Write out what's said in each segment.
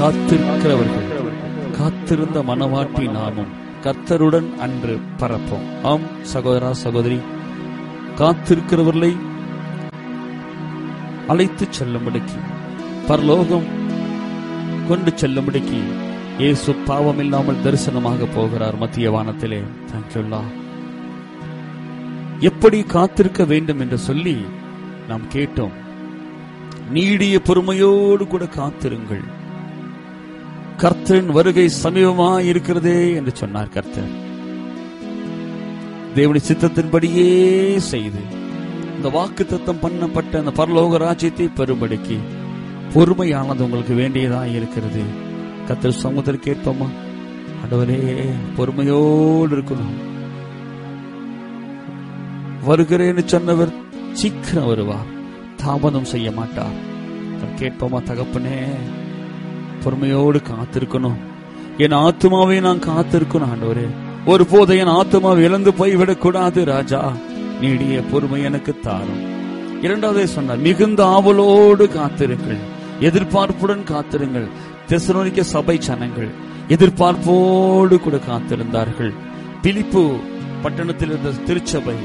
காத்திருக்கிறவர்கள் காத்திருந்த மனவாட்டி நாமும் கர்த்தருடன் அன்று பரப்போம் ஆம் சகோதரா சகோதரி காத்திருக்கிறவர்களை அழைத்து செல்லும்படிக்கு பரலோகம் கொண்டு செல்லும்படிக்கு இயேசு பாவம் இல்லாமல் தரிசனமாக போகிறார் மத்திய வானத்திலே தேங்க்யூல்லா எப்படி காத்திருக்க வேண்டும் என்று சொல்லி நாம் கேட்டோம் நீடிய பொறுமையோடு கூட காத்திருங்கள் கர்த்தரின் வருகை சமீபமா இருக்கிறதே என்று சொன்னார் கர்த்தர் தேவனுடைய சித்தத்தின்படியே செய்து இந்த வாக்கு தத்தம் பண்ணப்பட்ட அந்த பரலோக ராஜ்யத்தை பெறும்படிக்கு பொறுமையானது உங்களுக்கு வேண்டியதா இருக்கிறது கர்த்தர் சமூகத்தில் கேட்போமா ஆண்டவரே பொறுமையோடு இருக்கணும் வருகிறேன்னு சொன்னவர் சீக்கிரம் வருவார் தாமதம் செய்ய மாட்டார் நாம் கேட்போமா தகப்பனே பொறுமையோடு காத்திருக்கணும் என் ஆத்மாவை நான் காத்திருக்கணும் ஆண்டவரே ஒரு போதை என் ஆத்மாவை இழந்து போய்விடக் கூடாது ராஜா நீடிய பொறுமை எனக்கு தாரும் இரண்டாவதே சொன்னார் மிகுந்த ஆவலோடு காத்திருங்கள் எதிர்பார்ப்புடன் காத்திருங்கள் தெசலோனிக்க சபை சனங்கள் எதிர்பார்ப்போடு கூட காத்திருந்தார்கள் பிலிப்பு பட்டணத்தில் இருந்த திருச்சபை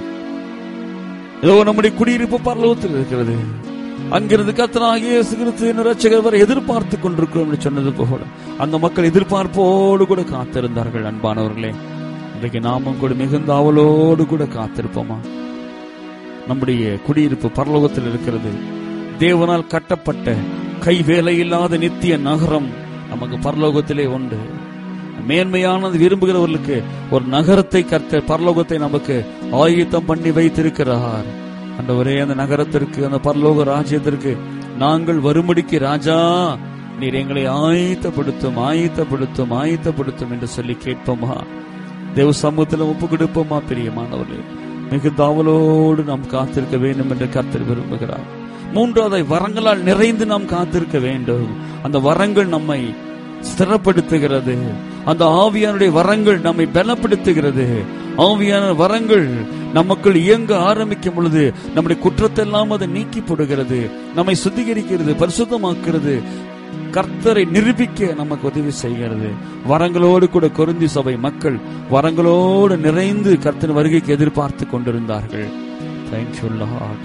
ஏதோ நம்முடைய குடியிருப்பு பரலோகத்தில் இருக்கிறது அங்கிருந்து கத்தனாகிய இயேசு கிறிஸ்து ரட்சகர் வரை எதிர்பார்த்து கொண்டிருக்கிறோம் என்று சொன்னது போல அந்த மக்கள் எதிர்பார்ப்போடு கூட காத்திருந்தார்கள் அன்பானவர்களே இன்றைக்கு நாமும் கூட மிகுந்த ஆவலோடு கூட காத்திருப்போமா நம்முடைய குடியிருப்பு பரலோகத்தில் இருக்கிறது தேவனால் கட்டப்பட்ட கை வேலை இல்லாத நித்திய நகரம் நமக்கு பரலோகத்திலே உண்டு மேன்மையானது விரும்புகிறவர்களுக்கு ஒரு நகரத்தை கர்த்த பரலோகத்தை நமக்கு ஆயத்தம் பண்ணி வைத்திருக்கிறார் அந்த ஒரே அந்த நகரத்திற்கு அந்த பரலோக ராஜ்யத்திற்கு நாங்கள் வரும்படிக்கு ராஜா நீர் எங்களை ஆயத்தப்படுத்தும் ஆயத்தப்படுத்தும் ஆயத்தப்படுத்தும் என்று சொல்லி கேட்போமா தேவ சமூகத்தில் ஒப்பு கொடுப்போமா பிரியமானவர்களே மிகுந்த ஆவலோடு நாம் காத்திருக்க வேண்டும் என்று கர்த்தர் விரும்புகிறார் மூன்றாவது வரங்களால் நிறைந்து நாம் காத்திருக்க வேண்டும் அந்த வரங்கள் நம்மை ஸ்திரப்படுத்துகிறது அந்த ஆவியானுடைய வரங்கள் நம்மை பலப்படுத்துகிறது ஆவியான வரங்கள் நமக்குள் இயங்க ஆரம்பிக்கும் பொழுது நம்முடைய குற்றத்தை எல்லாம் அதை நீக்கி போடுகிறது நம்மை சுத்திகரிக்கிறது பரிசுத்தமாக்குறது கர்த்தரை நிரூபிக்க நமக்கு உதவி செய்கிறது வரங்களோடு கூட கொருந்தி சபை மக்கள் வரங்களோடு நிறைந்து கர்த்தன் வருகைக்கு எதிர்பார்த்து கொண்டிருந்தார்கள் தேங்க்யூ லார்ட்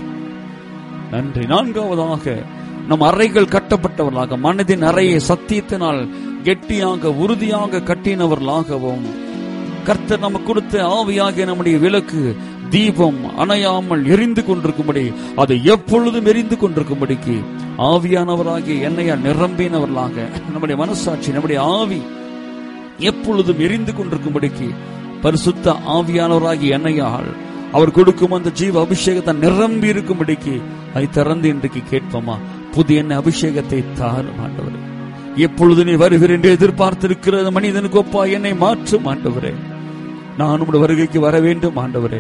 நன்றி நான்காவதாக நம் அறைகள் கட்டப்பட்டவர்களாக மனதின் அறையை சத்தியத்தினால் கெட்டியாக உறுதியாக கட்டினவர்களாகவும் கர்த்தர் நமக்கு கொடுத்த ஆவியாகிய நம்முடைய விளக்கு தீபம் அணையாமல் எரிந்து கொண்டிருக்கும்படி அது எப்பொழுதும் எரிந்து கொண்டிருக்கும்படிக்கு ஆவியானவராகிய எண்ணெயால் நிரம்பினவர்களாக நம்முடைய மனசாட்சி நம்முடைய ஆவி எப்பொழுதும் எரிந்து கொண்டிருக்கும்படிக்கு பரிசுத்த ஆவியானவராகிய எண்ணெயால் அவர் கொடுக்கும் அந்த ஜீவ அபிஷேகத்தை நிரம்பி இருக்கும்படிக்கு அதை திறந்து இன்றைக்கு கேட்போமா புதிய எண்ணெய் அபிஷேகத்தை தாரும் ஆண்டவரே எப்பொழுது நீ வருகிறேன் என்று எதிர்பார்த்திருக்கிற மனிதனுக்கு ஒப்பா என்னை மாற்றும் ஆண்டவரே நான் உம்முடைய வருகைக்கு வர வேண்டும் ஆண்டவரே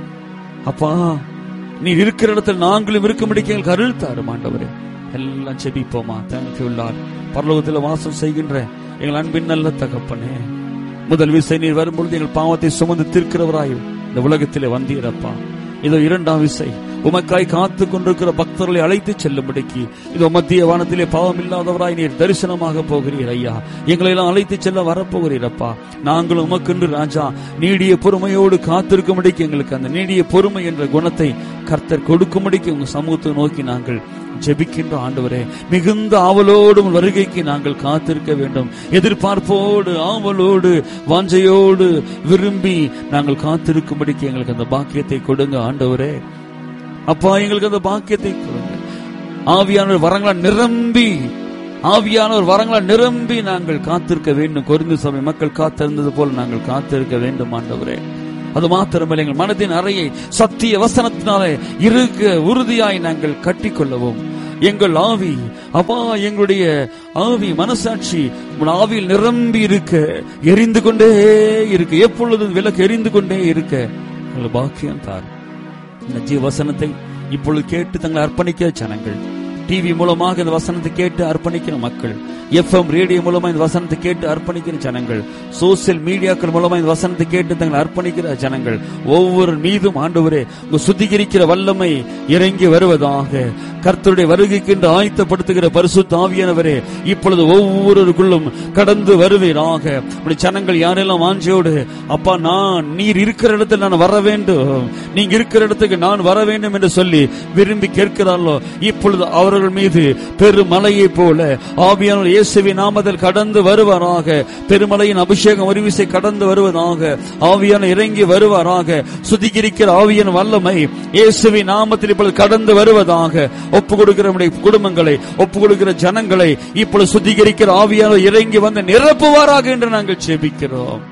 அப்பா நீ இருக்கிற இடத்தில் நாங்களும் இருக்கும்படிக்கு எங்களுக்கு அருள் தாரும் ஆண்டவரே எல்லாம் செபிப்போமா தேங்க்யூ லார்ட் பரலோகத்தில் வாசம் செய்கின்ற எங்கள் அன்பின் நல்ல தகப்பனே முதல் விசை நீர் வரும்பொழுது எங்கள் பாவத்தை சுமந்து தீர்க்கிறவராய் இந்த உலகத்திலே வந்தீரப்பா இதோ இரண்டாம் விசை உமக்காய் காத்து கொண்டிருக்கிற பக்தர்களை அழைத்து செல்லும்படிக்கு இதோ மத்திய வானத்திலே பாவம் இல்லாதவராய் நீர் தரிசனமாக போகிறீர் ஐயா எங்களை எல்லாம் அழைத்து செல்ல வரப்போகிறீரப்பா நாங்களும் உமக்கென்று ராஜா நீடிய பொறுமையோடு காத்திருக்கும்படிக்கு எங்களுக்கு அந்த நீடிய பொறுமை என்ற குணத்தை கர்த்தர் கொடுக்கும்படிக்கு உங்க சமூகத்தை நோக்கி நாங்கள் ஜெபிக்கின்ற ஆண்டவரே மிகுந்த ஆவலோடு உம் வருகைக்கு நாங்கள் காத்திருக்க வேண்டும் எதிர்பார்ப்போடு ஆவலோடு வாஞ்சையோடு விரும்பி நாங்கள் காத்திருக்கும்படிக்கு எங்களுக்கு அந்த பாக்கியத்தை கொடுங்க ஆண்டவரே அப்பா எங்களுக்கு அந்த பாக்கியத்தை கொடுங்க ஆவியானவர் வரங்களா நிரம்பி ஆவியானவர் வரங்களா நிரம்பி நாங்கள் காத்திருக்க வேண்டும் கொரிந்து சபை மக்கள் காத்திருந்தது போல நாங்கள் காத்திருக்க வேண்டும் ஆண்டவரே அது மாத்திரமல்ல எங்கள் மனதின் அறையை சத்திய வசனத்தினாலே இருக்க உறுதியாய் நாங்கள் கட்டிக்கொள்ளவும் எங்கள் ஆவி அப்பா எங்களுடைய ஆவி மனசாட்சி உன் ஆவியில் நிரம்பி இருக்க எரிந்து கொண்டே இருக்க எப்பொழுதும் விளக்கு எரிந்து கொண்டே இருக்க எங்கள் பாக்கியம் தார் இந்த ஜீவ வசனத்தை இப்பொழுது கேட்டு தங்களை அர்ப்பணிக்க ஜனங்கள் டிவி மூலமாக இந்த வசனத்தை கேட்டு அர்ப்பணிக்கிற மக்கள் எஃப்எம் ரேடியோ மூலமா இந்த வசனத்தை கேட்டு அர்ப்பணிக்கிற ஜனங்கள் சோசியல் மீடியாக்கள் மூலமா இந்த வசனத்தை கேட்டு தங்களை அர்ப்பணிக்கிற ஜனங்கள் ஒவ்வொரு மீதும் ஆண்டவரே உங்க சுத்திகரிக்கிற வல்லமை இறங்கி வருவதாக கர்த்தருடைய வருகைக்கு என்று ஆயத்தப்படுத்துகிற பரிசுத்த ஆவியானவரே இப்பொழுது ஒவ்வொருவருக்குள்ளும் கடந்து வருவீராக உம்முடைய ஜனங்கள் யாரெல்லாம் வாஞ்சையோடு அப்பா நான் நீர் இருக்கிற இடத்துல நான் வர வேண்டும் நீங்க இருக்கிற இடத்துக்கு நான் வர வேண்டும் என்று சொல்லி விரும்பி கேட்கிறார்களோ இப்பொழுது அவர்கள் மீது பெருமலையை போல ஆவியானவர் இயேசுவின் நாமத்தில் கடந்து வருவாராக பெருமலையின் அபிஷேகம் ஒரு விசை கடந்து வருவதாக ஆவியான இறங்கி வருவாராக சுத்திகரிக்கிற ஆவியின் வல்லமை இயேசுவின் நாமத்தில் இப்பொழுது கடந்து வருவதாக ஒப்பு கொடுக்கிற நம்முடைய குடும்பங்களை ஒப்பு கொடுக்கிற ஜனங்களை இப்பொழுது சுத்திகரிக்கிற ஆவியான இறங்கி வந்து நிரப்புவாராக என்று நாங்கள் செபிக்கிறோம்